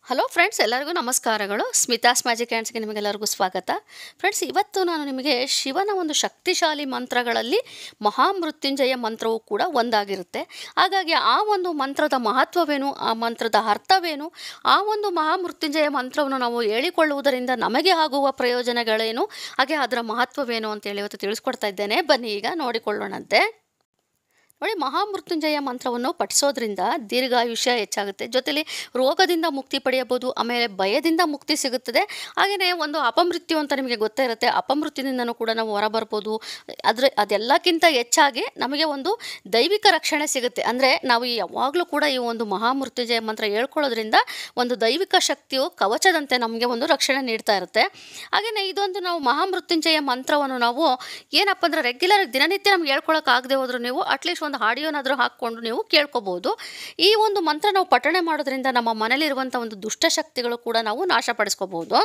hello friends ಎಲ್ಲರಿಗೂ ನಮಸ್ಕಾರಗಳು Smitha's magic ಹ್ಯಾಂಡ್ಸ್ಗೆ ನಿಮಗೆಲ್ಲರಿಗೂ ಸ್ವಾಗತ ಫ್ರೆಂಡ್ಸ್ ಇವತ್ತು ನಾನು ನಿಮಗೆ ಶಿವನ ಒಂದು ಶಕ್ತಿಶಾಲಿ ಮಂತ್ರಗಳಲ್ಲಿ ಮಹಾಮೃತ್ಯುಂಜಯ ಮಂತ್ರವೂ ಕೂಡ ಒಂದಾಗಿರುತ್ತೆ ಹಾಗಾಗಿ ಆ ಒಂದು ಮಂತ್ರದ ಮಹತ್ವವೇನು ಆ ಮಂತ್ರದ ಅರ್ಥವೇನು ಆ ಒಂದು ಮಹಾಮೃತ್ಯುಂಜಯ ಮಂತ್ರವನ್ನು ನಾವು ಹೇಳಿಕೊಳ್ಳುವುದರಿಂದ ನಮಗೆ ಆಗುವ ಪ್ರಯೋಜನಗಳೇನು ಹಾಗೆ ಅದರ ಮಹತ್ವವೇನು ಅಂತೇಳಿ ಇವತ್ತು ತಿಳಿಸ್ಕೊಡ್ತಾ ಇದ್ದೇನೆ ಬನ್ನಿ ಈಗ ನೋಡಿಕೊಳ್ಳೋಣಂತೆ ನೋಡಿ ಮಹಾಮೃತ್ಯುಂಜಯ ಮಂತ್ರವನ್ನು ಪಠಿಸೋದ್ರಿಂದ ದೀರ್ಘಾಯುಷ್ಯ ಹೆಚ್ಚಾಗುತ್ತೆ ಜೊತೆಲಿ ರೋಗದಿಂದ ಮುಕ್ತಿ ಪಡೆಯಬಹುದು ಆಮೇಲೆ ಭಯದಿಂದ ಮುಕ್ತಿ ಸಿಗುತ್ತದೆ ಹಾಗೆಯೇ ಒಂದು ಅಪಮೃತ್ಯು ಅಂತ ನಿಮಗೆ ಗೊತ್ತೇ ಇರುತ್ತೆ ಅಪಮೃತ್ಯುದಿಂದನೂ ಕೂಡ ನಾವು ಹೊರಬರ್ಬೋದು ಆದರೆ ಅದೆಲ್ಲಕ್ಕಿಂತ ಹೆಚ್ಚಾಗಿ ನಮಗೆ ಒಂದು ದೈವಿಕ ರಕ್ಷಣೆ ಸಿಗುತ್ತೆ ಅಂದರೆ ನಾವು ಯಾವಾಗಲೂ ಕೂಡ ಈ ಒಂದು ಮಹಾಮೃತ್ಯುಂಜಯ ಮಂತ್ರ ಹೇಳ್ಕೊಳ್ಳೋದ್ರಿಂದ ಒಂದು ದೈವಿಕ ಶಕ್ತಿಯು ಕವಚದಂತೆ ನಮಗೆ ಒಂದು ರಕ್ಷಣೆ ನೀಡ್ತಾ ಇರುತ್ತೆ ಹಾಗೆಯೇ ಇದೊಂದು ನಾವು ಮಹಾಮೃತ್ಯುಂಜಯ ಮಂತ್ರವನ್ನು ನಾವು ಏನಪ್ಪ ಅಂದರೆ ರೆಗ್ಯುಲರ್ ದಿನನಿತ್ಯ ನಮ್ಗೆ ಹೇಳ್ಕೊಳಕ್ಕಾಗದೆ ಹೋದ್ರು ನೀವು ಅಟ್ಲೀಸ್ಟ್ ಒಂದು ಆಡಿಯೋನಾದರೂ ಹಾಕ್ಕೊಂಡು ನೀವು ಕೇಳ್ಕೊಬೋದು ಈ ಒಂದು ಮಂತ್ರ ನಾವು ಪಠಣೆ ಮಾಡೋದ್ರಿಂದ ನಮ್ಮ ಮನೇಲಿರುವಂಥ ಒಂದು ದುಷ್ಟಶಕ್ತಿಗಳು ಕೂಡ ನಾವು ನಾಶಪಡಿಸ್ಕೋಬೋದು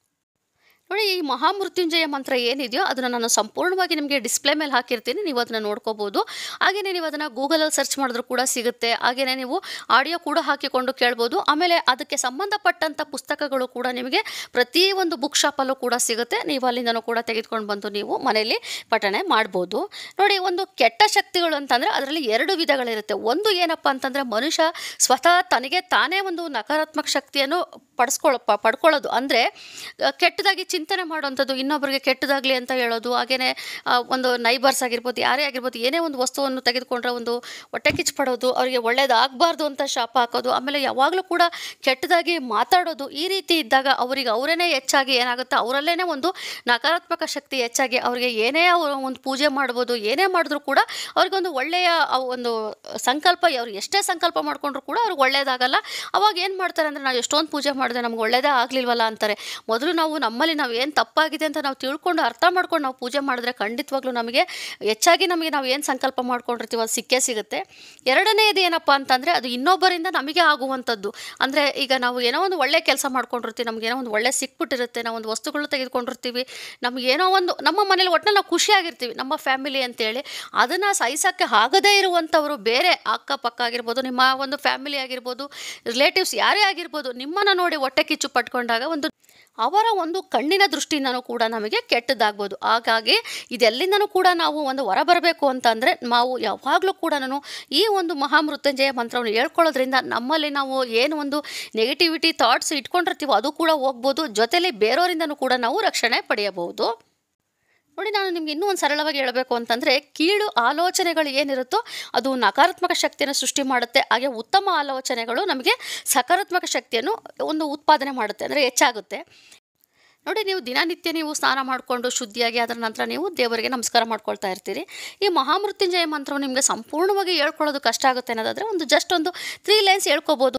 ನೋಡಿ ಈ ಮಹಾಮೃತ್ಯುಂಜಯ ಮಂತ್ರ ಏನಿದೆಯೋ ಅದನ್ನು ನಾನು ಸಂಪೂರ್ಣವಾಗಿ ನಿಮಗೆ ಡಿಸ್ಪ್ಲೇ ಮೇಲೆ ಹಾಕಿರ್ತೀನಿ ನೀವು ಅದನ್ನು ನೋಡ್ಕೋಬೋದು ಹಾಗೆಯೇ ನೀವು ಅದನ್ನು ಗೂಗಲಲ್ಲಿ ಸರ್ಚ್ ಮಾಡಿದ್ರು ಕೂಡ ಸಿಗುತ್ತೆ ಹಾಗೆಯೇ ನೀವು ಆಡಿಯೋ ಕೂಡ ಹಾಕಿಕೊಂಡು ಕೇಳ್ಬೋದು ಆಮೇಲೆ ಅದಕ್ಕೆ ಸಂಬಂಧಪಟ್ಟಂಥ ಪುಸ್ತಕಗಳು ಕೂಡ ನಿಮಗೆ ಪ್ರತಿ ಒಂದು ಬುಕ್ ಶಾಪಲ್ಲೂ ಕೂಡ ಸಿಗುತ್ತೆ ನೀವು ಅಲ್ಲಿಂದನೂ ಕೂಡ ತೆಗೆದುಕೊಂಡು ಬಂದು ನೀವು ಮನೆಯಲ್ಲಿ ಪಠಣೆ ಮಾಡ್ಬೋದು ನೋಡಿ ಒಂದು ಕೆಟ್ಟ ಶಕ್ತಿಗಳು ಅಂತಂದರೆ ಅದರಲ್ಲಿ ಎರಡು ವಿಧಗಳಿರುತ್ತೆ ಒಂದು ಏನಪ್ಪ ಅಂತಂದರೆ ಮನುಷ್ಯ ಸ್ವತಃ ತನಗೆ ತಾನೇ ಒಂದು ನಕಾರಾತ್ಮಕ ಶಕ್ತಿಯನ್ನು ಪಡಿಸ್ಕೊಳ್ಳ ಪ ಪಡ್ಕೊಳ್ಳೋದು ಅಂದರೆ ಕೆಟ್ಟದಾಗಿ ಚಿಂತನೆ ಮಾಡುವಂಥದ್ದು ಇನ್ನೊಬ್ಬರಿಗೆ ಕೆಟ್ಟದಾಗಲಿ ಅಂತ ಹೇಳೋದು ಹಾಗೆಯೇ ಒಂದು ನೈಬರ್ಸ್ ಆಗಿರ್ಬೋದು ಯಾರೇ ಆಗಿರ್ಬೋದು ಏನೇ ಒಂದು ವಸ್ತುವನ್ನು ತೆಗೆದುಕೊಂಡ್ರೆ ಒಂದು ಹೊಟ್ಟೆ ಕಿಚ್ಚು ಪಡೋದು ಅವರಿಗೆ ಒಳ್ಳೇದಾಗಬಾರ್ದು ಅಂತ ಶಾಪ ಹಾಕೋದು ಆಮೇಲೆ ಯಾವಾಗಲೂ ಕೂಡ ಕೆಟ್ಟದಾಗಿ ಮಾತಾಡೋದು ಈ ರೀತಿ ಇದ್ದಾಗ ಅವರಿಗೆ ಅವರೇನೇ ಹೆಚ್ಚಾಗಿ ಏನಾಗುತ್ತೆ ಅವರಲ್ಲೇ ಒಂದು ನಕಾರಾತ್ಮಕ ಶಕ್ತಿ ಹೆಚ್ಚಾಗಿ ಅವರಿಗೆ ಏನೇ ಅವರು ಒಂದು ಪೂಜೆ ಮಾಡ್ಬೋದು ಏನೇ ಮಾಡಿದ್ರು ಕೂಡ ಅವ್ರಿಗೆ ಒಂದು ಒಳ್ಳೆಯ ಆ ಒಂದು ಸಂಕಲ್ಪ ಅವ್ರು ಎಷ್ಟೇ ಸಂಕಲ್ಪ ಮಾಡಿಕೊಂಡ್ರು ಕೂಡ ಅವ್ರಿಗೆ ಒಳ್ಳೇದಾಗಲ್ಲ ಅವಾಗ ಏನು ಮಾಡ್ತಾರೆ ಅಂದರೆ ನಾವು ಎಷ್ಟೊಂದು ಪೂಜೆ ಮಾಡಿದೆ ನಮ್ಗೆ ಒಳ್ಳೇದೇ ಆಗಲಿಲ್ವಲ್ಲ ಅಂತಾರೆ ಮೊದಲು ನಾವು ನಮ್ಮಲ್ಲಿ ನಾವು ಏನು ತಪ್ಪಾಗಿದೆ ಅಂತ ನಾವು ತಿಳ್ಕೊಂಡು ಅರ್ಥ ಮಾಡ್ಕೊಂಡು ನಾವು ಪೂಜೆ ಮಾಡಿದ್ರೆ ಖಂಡಿತವಾಗ್ಲೂ ನಮಗೆ ಹೆಚ್ಚಾಗಿ ನಮಗೆ ನಾವು ಏನು ಸಂಕಲ್ಪ ಮಾಡ್ಕೊಂಡಿರ್ತೀವೋ ಅದು ಸಿಕ್ಕೇ ಸಿಗುತ್ತೆ ಎರಡನೇದು ಏನಪ್ಪ ಅಂತಂದರೆ ಅದು ಇನ್ನೊಬ್ಬರಿಂದ ನಮಗೆ ಆಗುವಂಥದ್ದು ಅಂದರೆ ಈಗ ನಾವು ಏನೋ ಒಂದು ಒಳ್ಳೆ ಕೆಲಸ ಮಾಡ್ಕೊಂಡಿರ್ತೀವಿ ನಮ್ಗೆ ಏನೋ ಒಂದು ಒಳ್ಳೆ ಸಿಕ್ಬಿಟ್ಟಿರುತ್ತೆ ನಾವು ಒಂದು ವಸ್ತುಗಳು ತೆಗೆದುಕೊಂಡಿರ್ತೀವಿ ನಮ್ಗೆ ಏನೋ ಒಂದು ನಮ್ಮ ಮನೇಲಿ ಒಟ್ಟಿನಲ್ಲಿ ನಾವು ಖುಷಿಯಾಗಿರ್ತೀವಿ ನಮ್ಮ ಫ್ಯಾಮಿಲಿ ಅಂತೇಳಿ ಅದನ್ನು ಸಹಿಸೋಕ್ಕೆ ಆಗದೇ ಇರುವಂಥವರು ಬೇರೆ ಅಕ್ಕಪಕ್ಕ ಆಗಿರ್ಬೋದು ನಿಮ್ಮ ಒಂದು ಫ್ಯಾಮಿಲಿ ಆಗಿರ್ಬೋದು ರಿಲೇಟಿವ್ಸ್ ಯಾರೇ ಆಗಿರ್ಬೋದು ನಿಮ್ಮನ್ನು ನೋಡಿ ಹೊಟ್ಟೆ ಕಿಚ್ಚು ಪಟ್ಕೊಂಡಾಗ ಒಂದು ಅವರ ಒಂದು ಕಣ್ಣಿನ ದೃಷ್ಟಿಯಿಂದನೂ ಕೂಡ ನಮಗೆ ಕೆಟ್ಟದಾಗ್ಬೋದು ಹಾಗಾಗಿ ಇದೆಲ್ಲಿಂದನೂ ಕೂಡ ನಾವು ಒಂದು ಹೊರಬರಬೇಕು ಅಂತಂದರೆ ನಾವು ಯಾವಾಗಲೂ ಕೂಡ ನಾನು ಈ ಒಂದು ಮಹಾಮೃತ್ಯುಂಜಯ ಮಂತ್ರವನ್ನು ಹೇಳ್ಕೊಳ್ಳೋದ್ರಿಂದ ನಮ್ಮಲ್ಲಿ ನಾವು ಏನು ಒಂದು ನೆಗೆಟಿವಿಟಿ ಥಾಟ್ಸ್ ಇಟ್ಕೊಂಡಿರ್ತೀವೋ ಅದು ಕೂಡ ಹೋಗ್ಬೋದು ಜೊತೆಲಿ ಬೇರೆಯವರಿಂದನೂ ಕೂಡ ನಾವು ರಕ್ಷಣೆ ಪಡೆಯಬಹುದು ನೋಡಿ ನಾನು ನಿಮ್ಗೆ ಇನ್ನೂ ಒಂದು ಸರಳವಾಗಿ ಹೇಳಬೇಕು ಅಂತಂದರೆ ಕೀಳು ಆಲೋಚನೆಗಳು ಏನಿರುತ್ತೋ ಅದು ನಕಾರಾತ್ಮಕ ಶಕ್ತಿಯನ್ನು ಸೃಷ್ಟಿ ಮಾಡುತ್ತೆ ಹಾಗೆ ಉತ್ತಮ ಆಲೋಚನೆಗಳು ನಮಗೆ ಸಕಾರಾತ್ಮಕ ಶಕ್ತಿಯನ್ನು ಒಂದು ಉತ್ಪಾದನೆ ಮಾಡುತ್ತೆ ಅಂದರೆ ಹೆಚ್ಚಾಗುತ್ತೆ ನೋಡಿ ನೀವು ದಿನನಿತ್ಯ ನೀವು ಸ್ನಾನ ಮಾಡಿಕೊಂಡು ಶುದ್ಧಿಯಾಗಿ ಅದರ ನಂತರ ನೀವು ದೇವರಿಗೆ ನಮಸ್ಕಾರ ಮಾಡ್ಕೊಳ್ತಾ ಇರ್ತೀರಿ ಈ ಮಹಾಮೃತ್ಯುಂಜಯ ಮಂತ್ರವು ನಿಮಗೆ ಸಂಪೂರ್ಣವಾಗಿ ಹೇಳ್ಕೊಳ್ಳೋದು ಕಷ್ಟ ಆಗುತ್ತೆ ಅನ್ನೋದಾದರೆ ಒಂದು ಜಸ್ಟ್ ಒಂದು ತ್ರೀ ಲೈನ್ಸ್ ಹೇಳ್ಕೊಬೋದು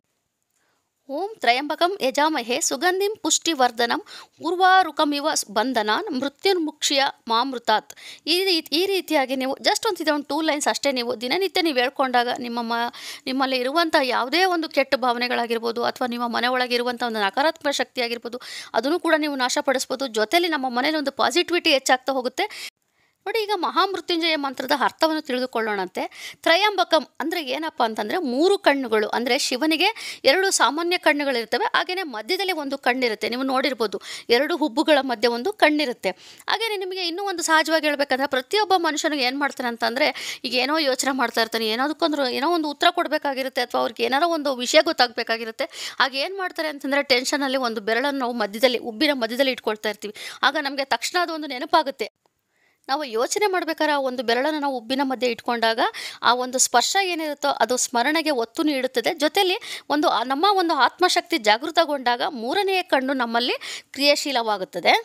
ಓಂ ತ್ರಯಂಬಕಂ ಯಜಾಮಹೆ ಸುಗಂಧಿಂ ಪುಷ್ಟಿವರ್ಧನಂ ಉರ್ವಾರುಕಮಿವ ಬಂಧನಾನ್ ಮೃತ್ಯುರ್ಮುಕ್ಷಿಯ ಮಾಮೃತಾತ್ ಈ ರೀತಿ ಈ ರೀತಿಯಾಗಿ ನೀವು ಜಸ್ಟ್ ಒಂದು ಒಂದು ಟೂ ಲೈನ್ಸ್ ಅಷ್ಟೇ ನೀವು ದಿನನಿತ್ಯ ನೀವು ಹೇಳ್ಕೊಂಡಾಗ ನಿಮ್ಮ ಮ ನಿಮ್ಮಲ್ಲಿ ಇರುವಂಥ ಯಾವುದೇ ಒಂದು ಕೆಟ್ಟ ಭಾವನೆಗಳಾಗಿರ್ಬೋದು ಅಥವಾ ನಿಮ್ಮ ಮನೆ ಒಳಗಿರುವಂಥ ಒಂದು ನಕಾರಾತ್ಮಕ ಶಕ್ತಿ ಆಗಿರ್ಬೋದು ಅದನ್ನು ಕೂಡ ನೀವು ನಾಶಪಡಿಸ್ಬೋದು ಜೊತೆಲಿ ನಮ್ಮ ಮನೇಲಿ ಒಂದು ಪಾಸಿಟಿವಿಟಿ ಹೆಚ್ಚಾಗ್ತಾ ಹೋಗುತ್ತೆ ನೋಡಿ ಈಗ ಮಹಾಮೃತ್ಯುಂಜಯ ಮಂತ್ರದ ಅರ್ಥವನ್ನು ತಿಳಿದುಕೊಳ್ಳೋಣಂತೆ ತ್ರಯಂಬಕಂ ಅಂದರೆ ಏನಪ್ಪ ಅಂತಂದರೆ ಮೂರು ಕಣ್ಣುಗಳು ಅಂದರೆ ಶಿವನಿಗೆ ಎರಡು ಸಾಮಾನ್ಯ ಕಣ್ಣುಗಳಿರ್ತವೆ ಹಾಗೆಯೇ ಮಧ್ಯದಲ್ಲಿ ಒಂದು ಕಣ್ಣಿರುತ್ತೆ ನೀವು ನೋಡಿರ್ಬೋದು ಎರಡು ಹುಬ್ಬುಗಳ ಮಧ್ಯೆ ಒಂದು ಕಣ್ಣಿರುತ್ತೆ ಹಾಗೆಯೇ ನಿಮಗೆ ಇನ್ನೂ ಒಂದು ಸಹಜವಾಗಿ ಹೇಳ್ಬೇಕಂದ್ರೆ ಪ್ರತಿಯೊಬ್ಬ ಮನುಷ್ಯನಿಗೆ ಏನು ಮಾಡ್ತಾನೆ ಅಂತಂದರೆ ಈಗ ಏನೋ ಯೋಚನೆ ಮಾಡ್ತಾ ಇರ್ತಾನೆ ಏನೋದಕ್ಕೊಂದ್ರು ಏನೋ ಒಂದು ಉತ್ತರ ಕೊಡಬೇಕಾಗಿರುತ್ತೆ ಅಥವಾ ಅವ್ರಿಗೆ ಏನಾರೋ ಒಂದು ವಿಷಯ ಗೊತ್ತಾಗಬೇಕಾಗಿರುತ್ತೆ ಆಗ ಏನು ಮಾಡ್ತಾರೆ ಅಂತಂದರೆ ಟೆನ್ಷನಲ್ಲಿ ಒಂದು ಬೆರಳನ್ನು ನಾವು ಮಧ್ಯದಲ್ಲಿ ಉಬ್ಬಿನ ಮಧ್ಯದಲ್ಲಿ ಇಟ್ಕೊಳ್ತಾ ಇರ್ತೀವಿ ಆಗ ನಮಗೆ ತಕ್ಷಣ ಅದು ಒಂದು ನೆನಪಾಗುತ್ತೆ ನಾವು ಯೋಚನೆ ಮಾಡ್ಬೇಕಾದ್ರೆ ಆ ಒಂದು ಬೆರಳನ್ನು ನಾವು ಉಬ್ಬಿನ ಮಧ್ಯೆ ಇಟ್ಕೊಂಡಾಗ ಆ ಒಂದು ಸ್ಪರ್ಶ ಏನಿರುತ್ತೋ ಅದು ಸ್ಮರಣೆಗೆ ಒತ್ತು ನೀಡುತ್ತದೆ ಜೊತೆಲಿ ಒಂದು ಆ ನಮ್ಮ ಒಂದು ಆತ್ಮಶಕ್ತಿ ಜಾಗೃತಗೊಂಡಾಗ ಮೂರನೆಯ ಕಣ್ಣು ನಮ್ಮಲ್ಲಿ ಕ್ರಿಯಾಶೀಲವಾಗುತ್ತದೆ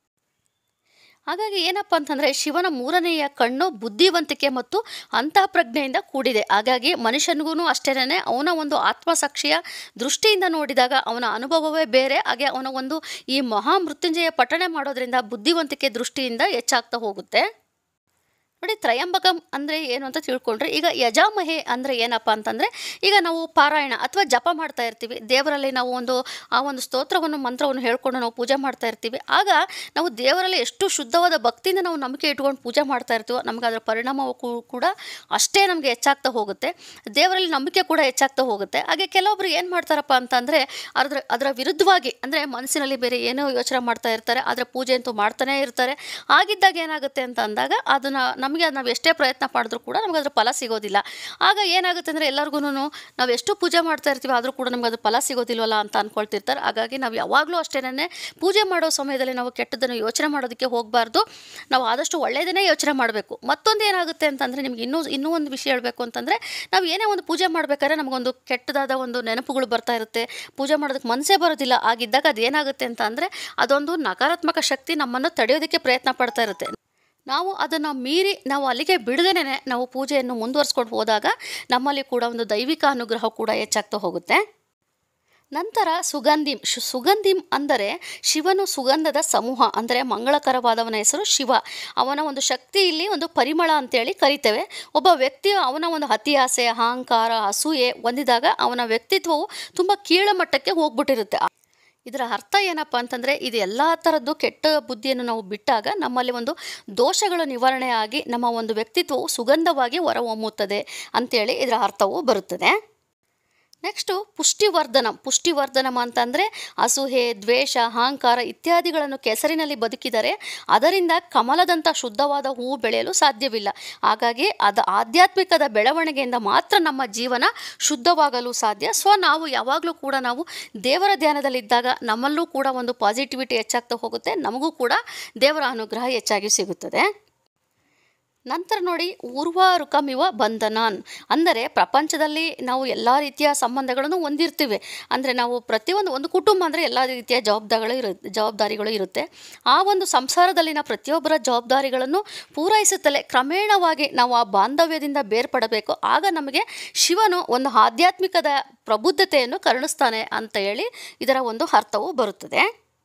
ಹಾಗಾಗಿ ಏನಪ್ಪ ಅಂತಂದರೆ ಶಿವನ ಮೂರನೆಯ ಕಣ್ಣು ಬುದ್ಧಿವಂತಿಕೆ ಮತ್ತು ಅಂತಃಪ್ರಜ್ಞೆಯಿಂದ ಕೂಡಿದೆ ಹಾಗಾಗಿ ಮನುಷ್ಯನಿಗೂ ಅಷ್ಟೇನೆ ಅವನ ಒಂದು ಆತ್ಮಸಾಕ್ಷಿಯ ದೃಷ್ಟಿಯಿಂದ ನೋಡಿದಾಗ ಅವನ ಅನುಭವವೇ ಬೇರೆ ಹಾಗೆ ಅವನ ಒಂದು ಈ ಮಹಾಮೃತ್ಯುಂಜಯ ಪಠಣೆ ಮಾಡೋದ್ರಿಂದ ಬುದ್ಧಿವಂತಿಕೆ ದೃಷ್ಟಿಯಿಂದ ಹೆಚ್ಚಾಗ್ತಾ ಹೋಗುತ್ತೆ ನೋಡಿ ತ್ರಯಂಬಕಂ ಅಂದರೆ ಏನು ಅಂತ ತಿಳ್ಕೊಂಡ್ರೆ ಈಗ ಯಜಾಮಹೆ ಅಂದರೆ ಏನಪ್ಪ ಅಂತಂದರೆ ಈಗ ನಾವು ಪಾರಾಯಣ ಅಥವಾ ಜಪ ಮಾಡ್ತಾ ಇರ್ತೀವಿ ದೇವರಲ್ಲಿ ನಾವು ಒಂದು ಆ ಒಂದು ಸ್ತೋತ್ರವನ್ನು ಮಂತ್ರವನ್ನು ಹೇಳ್ಕೊಂಡು ನಾವು ಪೂಜೆ ಮಾಡ್ತಾ ಇರ್ತೀವಿ ಆಗ ನಾವು ದೇವರಲ್ಲಿ ಎಷ್ಟು ಶುದ್ಧವಾದ ಭಕ್ತಿಯಿಂದ ನಾವು ನಂಬಿಕೆ ಇಟ್ಕೊಂಡು ಪೂಜೆ ಮಾಡ್ತಾ ಇರ್ತೀವೋ ನಮಗೆ ಅದರ ಪರಿಣಾಮವು ಕೂ- ಕೂಡ ಅಷ್ಟೇ ನಮಗೆ ಹೆಚ್ಚಾಗ್ತಾ ಹೋಗುತ್ತೆ ದೇವರಲ್ಲಿ ನಂಬಿಕೆ ಕೂಡ ಹೆಚ್ಚಾಗ್ತಾ ಹೋಗುತ್ತೆ ಹಾಗೆ ಕೆಲವೊಬ್ರು ಏನು ಮಾಡ್ತಾರಪ್ಪ ಅಂತಂದರೆ ಅದರ ಅದರ ವಿರುದ್ಧವಾಗಿ ಅಂದರೆ ಮನಸ್ಸಿನಲ್ಲಿ ಬೇರೆ ಏನೋ ಯೋಚನೆ ಮಾಡ್ತಾ ಇರ್ತಾರೆ ಆದರೆ ಪೂಜೆ ಅಂತೂ ಮಾಡ್ತಾನೇ ಇರ್ತಾರೆ ಆಗಿದ್ದಾಗ ಏನಾಗುತ್ತೆ ಅಂತ ಅಂದಾಗ ಅದನ್ನು ನಮಗೆ ನಾವು ಎಷ್ಟೇ ಪ್ರಯತ್ನ ಮಾಡಿದ್ರೂ ಕೂಡ ನಮಗೆ ಅದ್ರ ಫಲ ಸಿಗೋದಿಲ್ಲ ಆಗ ಏನಾಗುತ್ತೆ ಅಂದರೆ ಎಲ್ಲರಿಗೂ ನಾವು ಎಷ್ಟು ಪೂಜೆ ಮಾಡ್ತಾ ಇರ್ತೀವಿ ಆದರೂ ಕೂಡ ನಮ್ಗೆ ಅದ್ರ ಫಲ ಸಿಗೋದಿಲ್ವಲ್ಲ ಅಂತ ಅಂದ್ಕೊಳ್ತಿರ್ತಾರೆ ಹಾಗಾಗಿ ನಾವು ಯಾವಾಗಲೂ ಅಷ್ಟೇನೆ ಪೂಜೆ ಮಾಡೋ ಸಮಯದಲ್ಲಿ ನಾವು ಕೆಟ್ಟದನ್ನು ಯೋಚನೆ ಮಾಡೋದಕ್ಕೆ ಹೋಗಬಾರ್ದು ನಾವು ಆದಷ್ಟು ಒಳ್ಳೆಯದನ್ನೇ ಯೋಚನೆ ಮಾಡಬೇಕು ಮತ್ತೊಂದು ಏನಾಗುತ್ತೆ ಅಂತಂದರೆ ನಿಮ್ಗೆ ಇನ್ನೂ ಇನ್ನೂ ಒಂದು ವಿಷಯ ಹೇಳಬೇಕು ಅಂತಂದರೆ ನಾವು ಏನೇ ಒಂದು ಪೂಜೆ ಮಾಡಬೇಕಾದ್ರೆ ನಮಗೊಂದು ಕೆಟ್ಟದಾದ ಒಂದು ನೆನಪುಗಳು ಬರ್ತಾ ಇರುತ್ತೆ ಪೂಜೆ ಮಾಡೋದಕ್ಕೆ ಮನಸ್ಸೇ ಬರೋದಿಲ್ಲ ಆಗಿದ್ದಾಗ ಅದು ಏನಾಗುತ್ತೆ ಅಂತ ಅಂದರೆ ಅದೊಂದು ನಕಾರಾತ್ಮಕ ಶಕ್ತಿ ನಮ್ಮನ್ನು ತಡೆಯೋದಕ್ಕೆ ಪ್ರಯತ್ನ ಪಡ್ತಾ ಇರುತ್ತೆ ನಾವು ಅದನ್ನು ಮೀರಿ ನಾವು ಅಲ್ಲಿಗೆ ಬಿಡದೇನೆ ನಾವು ಪೂಜೆಯನ್ನು ಮುಂದುವರಿಸ್ಕೊಂಡು ಹೋದಾಗ ನಮ್ಮಲ್ಲಿ ಕೂಡ ಒಂದು ದೈವಿಕ ಅನುಗ್ರಹ ಕೂಡ ಹೆಚ್ಚಾಗ್ತಾ ಹೋಗುತ್ತೆ ನಂತರ ಸುಗಂಧಿಂ ಶು ಸುಗಂಧಿಂ ಅಂದರೆ ಶಿವನು ಸುಗಂಧದ ಸಮೂಹ ಅಂದರೆ ಮಂಗಳಕರವಾದವನ ಹೆಸರು ಶಿವ ಅವನ ಒಂದು ಶಕ್ತಿ ಇಲ್ಲಿ ಒಂದು ಪರಿಮಳ ಅಂತೇಳಿ ಕರಿತೇವೆ ಒಬ್ಬ ವ್ಯಕ್ತಿಯು ಅವನ ಒಂದು ಅತಿಯಾಸೆ ಅಹಂಕಾರ ಅಸೂಯೆ ಹೊಂದಿದಾಗ ಅವನ ವ್ಯಕ್ತಿತ್ವವು ತುಂಬ ಕೀಳಮಟ್ಟಕ್ಕೆ ಹೋಗ್ಬಿಟ್ಟಿರುತ್ತೆ ಇದರ ಅರ್ಥ ಏನಪ್ಪ ಅಂತಂದರೆ ಇದು ಎಲ್ಲ ಥರದ್ದು ಕೆಟ್ಟ ಬುದ್ಧಿಯನ್ನು ನಾವು ಬಿಟ್ಟಾಗ ನಮ್ಮಲ್ಲಿ ಒಂದು ದೋಷಗಳು ನಿವಾರಣೆ ಆಗಿ ನಮ್ಮ ಒಂದು ವ್ಯಕ್ತಿತ್ವವು ಸುಗಂಧವಾಗಿ ಹೊರಹೊಮ್ಮುತ್ತದೆ ಅಂತೇಳಿ ಇದರ ಅರ್ಥವು ಬರುತ್ತದೆ ನೆಕ್ಸ್ಟು ಪುಷ್ಟಿವರ್ಧನಂ ಪುಷ್ಟಿವರ್ಧನಂ ಅಂತಂದರೆ ಅಸೂಹೆ ದ್ವೇಷ ಅಹಂಕಾರ ಇತ್ಯಾದಿಗಳನ್ನು ಕೆಸರಿನಲ್ಲಿ ಬದುಕಿದರೆ ಅದರಿಂದ ಕಮಲದಂಥ ಶುದ್ಧವಾದ ಹೂವು ಬೆಳೆಯಲು ಸಾಧ್ಯವಿಲ್ಲ ಹಾಗಾಗಿ ಅದು ಆಧ್ಯಾತ್ಮಿಕದ ಬೆಳವಣಿಗೆಯಿಂದ ಮಾತ್ರ ನಮ್ಮ ಜೀವನ ಶುದ್ಧವಾಗಲು ಸಾಧ್ಯ ಸೊ ನಾವು ಯಾವಾಗಲೂ ಕೂಡ ನಾವು ದೇವರ ಧ್ಯಾನದಲ್ಲಿದ್ದಾಗ ನಮ್ಮಲ್ಲೂ ಕೂಡ ಒಂದು ಪಾಸಿಟಿವಿಟಿ ಹೆಚ್ಚಾಗ್ತಾ ಹೋಗುತ್ತೆ ನಮಗೂ ಕೂಡ ದೇವರ ಅನುಗ್ರಹ ಹೆಚ್ಚಾಗಿ ಸಿಗುತ್ತದೆ ನಂತರ ನೋಡಿ ಊರ್ವಾರುಕಮಿವ ಬಂಧನಾನ್ ಅಂದರೆ ಪ್ರಪಂಚದಲ್ಲಿ ನಾವು ಎಲ್ಲ ರೀತಿಯ ಸಂಬಂಧಗಳನ್ನು ಹೊಂದಿರ್ತೀವಿ ಅಂದರೆ ನಾವು ಪ್ರತಿಯೊಂದು ಒಂದು ಕುಟುಂಬ ಅಂದರೆ ಎಲ್ಲ ರೀತಿಯ ಜವಾಬ್ದಾರಿಗಳು ಇರು ಜವಾಬ್ದಾರಿಗಳು ಇರುತ್ತೆ ಆ ಒಂದು ಸಂಸಾರದಲ್ಲಿನ ಪ್ರತಿಯೊಬ್ಬರ ಜವಾಬ್ದಾರಿಗಳನ್ನು ಪೂರೈಸುತ್ತಲೇ ಕ್ರಮೇಣವಾಗಿ ನಾವು ಆ ಬಾಂಧವ್ಯದಿಂದ ಬೇರ್ಪಡಬೇಕು ಆಗ ನಮಗೆ ಶಿವನು ಒಂದು ಆಧ್ಯಾತ್ಮಿಕದ ಪ್ರಬುದ್ಧತೆಯನ್ನು ಕರುಣಿಸ್ತಾನೆ ಅಂತ ಹೇಳಿ ಇದರ ಒಂದು ಅರ್ಥವು ಬರುತ್ತದೆ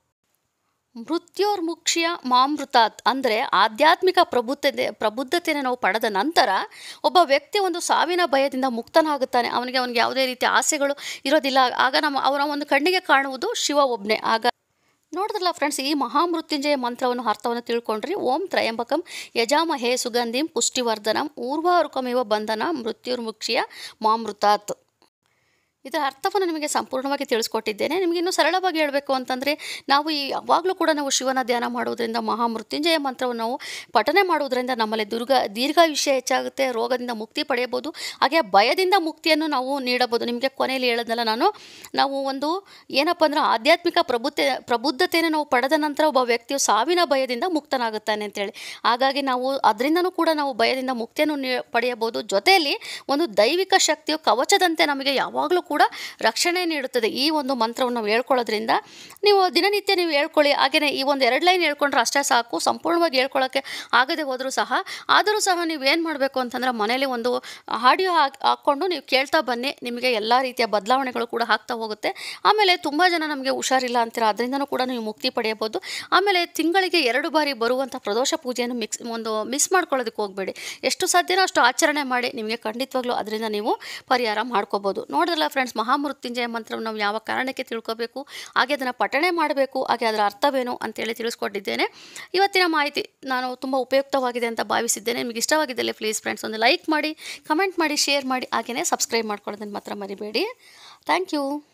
ಮೃತ್ಯೋರ್ಮುಕ್ಷ್ಯ ಮಾಮೃತಾತ್ ಅಂದರೆ ಆಧ್ಯಾತ್ಮಿಕ ಪ್ರಬುದ್ಧತೆ ಪ್ರಬುದ್ಧತೆಯನ್ನು ನಾವು ಪಡೆದ ನಂತರ ಒಬ್ಬ ವ್ಯಕ್ತಿ ಒಂದು ಸಾವಿನ ಭಯದಿಂದ ಮುಕ್ತನಾಗುತ್ತಾನೆ ಅವನಿಗೆ ಅವನಿಗೆ ಯಾವುದೇ ರೀತಿಯ ಆಸೆಗಳು ಇರೋದಿಲ್ಲ ಆಗ ನಮ್ಮ ಅವನ ಒಂದು ಕಣ್ಣಿಗೆ ಕಾಣುವುದು ಶಿವ ಒಬ್ಬನೇ ಆಗ ನೋಡಿದ್ರಲ್ಲ ಫ್ರೆಂಡ್ಸ್ ಈ ಮಹಾಮೃತ್ಯುಂಜಯ ಮಂತ್ರವನ್ನು ಅರ್ಥವನ್ನು ತಿಳ್ಕೊಂಡ್ರಿ ಓಂ ತ್ರಯಂಬಕಂ ಯಜಾಮಹೇ ಸುಗಂಧಿಂ ಪುಷ್ಟಿವರ್ಧನಂ ಊರ್ವಾರುಕಮಿವ ಬಂಧನ ಮೃತ್ಯುರ್ಮುಕ್ಷಿಯ ಮಾಮೃತಾತ್ ಇದರ ಅರ್ಥವನ್ನು ನಿಮಗೆ ಸಂಪೂರ್ಣವಾಗಿ ತಿಳಿಸ್ಕೊಟ್ಟಿದ್ದೇನೆ ನಿಮಗೆ ಇನ್ನೂ ಸರಳವಾಗಿ ಹೇಳಬೇಕು ಅಂತಂದರೆ ನಾವು ಈ ಯಾವಾಗಲೂ ಕೂಡ ನಾವು ಶಿವನ ಧ್ಯಾನ ಮಾಡುವುದರಿಂದ ಮಹಾಮೃತ್ಯುಂಜಯ ಮಂತ್ರವನ್ನು ನಾವು ಪಠನೆ ಮಾಡುವುದರಿಂದ ನಮ್ಮಲ್ಲಿ ದುರ್ಗ ದೀರ್ಘಾಯುಷ್ಯ ಹೆಚ್ಚಾಗುತ್ತೆ ರೋಗದಿಂದ ಮುಕ್ತಿ ಪಡೆಯಬಹುದು ಹಾಗೆ ಭಯದಿಂದ ಮುಕ್ತಿಯನ್ನು ನಾವು ನೀಡಬಹುದು ನಿಮಗೆ ಕೊನೆಯಲ್ಲಿ ಹೇಳೋದಲ್ಲ ನಾನು ನಾವು ಒಂದು ಏನಪ್ಪ ಅಂದ್ರೆ ಆಧ್ಯಾತ್ಮಿಕ ಪ್ರಬುದ್ಧ ಪ್ರಬುದ್ಧತೆಯನ್ನು ನಾವು ಪಡೆದ ನಂತರ ಒಬ್ಬ ವ್ಯಕ್ತಿಯು ಸಾವಿನ ಭಯದಿಂದ ಮುಕ್ತನಾಗುತ್ತಾನೆ ಅಂತೇಳಿ ಹಾಗಾಗಿ ನಾವು ಅದರಿಂದನೂ ಕೂಡ ನಾವು ಭಯದಿಂದ ಮುಕ್ತಿಯನ್ನು ನೀ ಪಡೆಯಬಹುದು ಜೊತೆಯಲ್ಲಿ ಒಂದು ದೈವಿಕ ಶಕ್ತಿಯು ಕವಚದಂತೆ ನಮಗೆ ಯಾವಾಗಲೂ ಕೂಡ ರಕ್ಷಣೆ ನೀಡುತ್ತದೆ ಈ ಒಂದು ಮಂತ್ರವನ್ನು ನಾವು ಹೇಳ್ಕೊಳ್ಳೋದ್ರಿಂದ ನೀವು ದಿನನಿತ್ಯ ನೀವು ಹೇಳ್ಕೊಳ್ಳಿ ಹಾಗೆಯೇ ಈ ಒಂದು ಎರಡು ಲೈನ್ ಹೇಳ್ಕೊಂಡ್ರೆ ಅಷ್ಟೇ ಸಾಕು ಸಂಪೂರ್ಣವಾಗಿ ಹೇಳ್ಕೊಳ್ಳೋಕ್ಕೆ ಆಗದೆ ಹೋದರೂ ಸಹ ಆದರೂ ಸಹ ನೀವು ಏನು ಮಾಡಬೇಕು ಅಂತಂದರೆ ಮನೇಲಿ ಒಂದು ಆಡಿಯೋ ಹಾಕಿ ಹಾಕ್ಕೊಂಡು ನೀವು ಕೇಳ್ತಾ ಬನ್ನಿ ನಿಮಗೆ ಎಲ್ಲ ರೀತಿಯ ಬದಲಾವಣೆಗಳು ಕೂಡ ಆಗ್ತಾ ಹೋಗುತ್ತೆ ಆಮೇಲೆ ತುಂಬ ಜನ ನಮಗೆ ಹುಷಾರಿಲ್ಲ ಅಂತೀರ ಅದರಿಂದನೂ ಕೂಡ ನೀವು ಮುಕ್ತಿ ಪಡೆಯಬಹುದು ಆಮೇಲೆ ತಿಂಗಳಿಗೆ ಎರಡು ಬಾರಿ ಬರುವಂಥ ಪ್ರದೋಷ ಪೂಜೆಯನ್ನು ಮಿಕ್ಸ್ ಒಂದು ಮಿಸ್ ಮಾಡ್ಕೊಳ್ಳೋದಕ್ಕೆ ಹೋಗಬೇಡಿ ಎಷ್ಟು ಸಾಧ್ಯನೋ ಅಷ್ಟು ಆಚರಣೆ ಮಾಡಿ ನಿಮಗೆ ಖಂಡಿತವಾಗ್ಲೂ ಅದರಿಂದ ನೀವು ಪರಿಹಾರ ಮಾಡ್ಕೋಬೋದು ನೋಡಿದ್ರಲ್ಲ ಫ್ರೆಂಡ್ಸ್ ಮಹಾಮೃತ್ಯುಂಜಯ ಮಂತ್ರವನ್ನು ನಾವು ಯಾವ ಕಾರಣಕ್ಕೆ ತಿಳ್ಕೋಬೇಕು ಹಾಗೆ ಅದನ್ನು ಪಠಣೆ ಮಾಡಬೇಕು ಹಾಗೆ ಅದರ ಅರ್ಥವೇನು ಅಂತೇಳಿ ತಿಳಿಸ್ಕೊಟ್ಟಿದ್ದೇನೆ ಇವತ್ತಿನ ಮಾಹಿತಿ ನಾನು ತುಂಬ ಉಪಯುಕ್ತವಾಗಿದೆ ಅಂತ ಭಾವಿಸಿದ್ದೇನೆ ನಿಮಗೆ ಇಷ್ಟವಾಗಿದ್ದಲ್ಲಿ ಪ್ಲೀಸ್ ಫ್ರೆಂಡ್ಸ್ ಒಂದು ಲೈಕ್ ಮಾಡಿ ಕಮೆಂಟ್ ಮಾಡಿ ಶೇರ್ ಮಾಡಿ ಹಾಗೆಯೇ ಸಬ್ಸ್ಕ್ರೈಬ್ ಮಾಡ್ಕೊಳ್ಳೋದನ್ನು ಮಾತ್ರ ಮರಿಬೇಡಿ ಥ್ಯಾಂಕ್ ಯು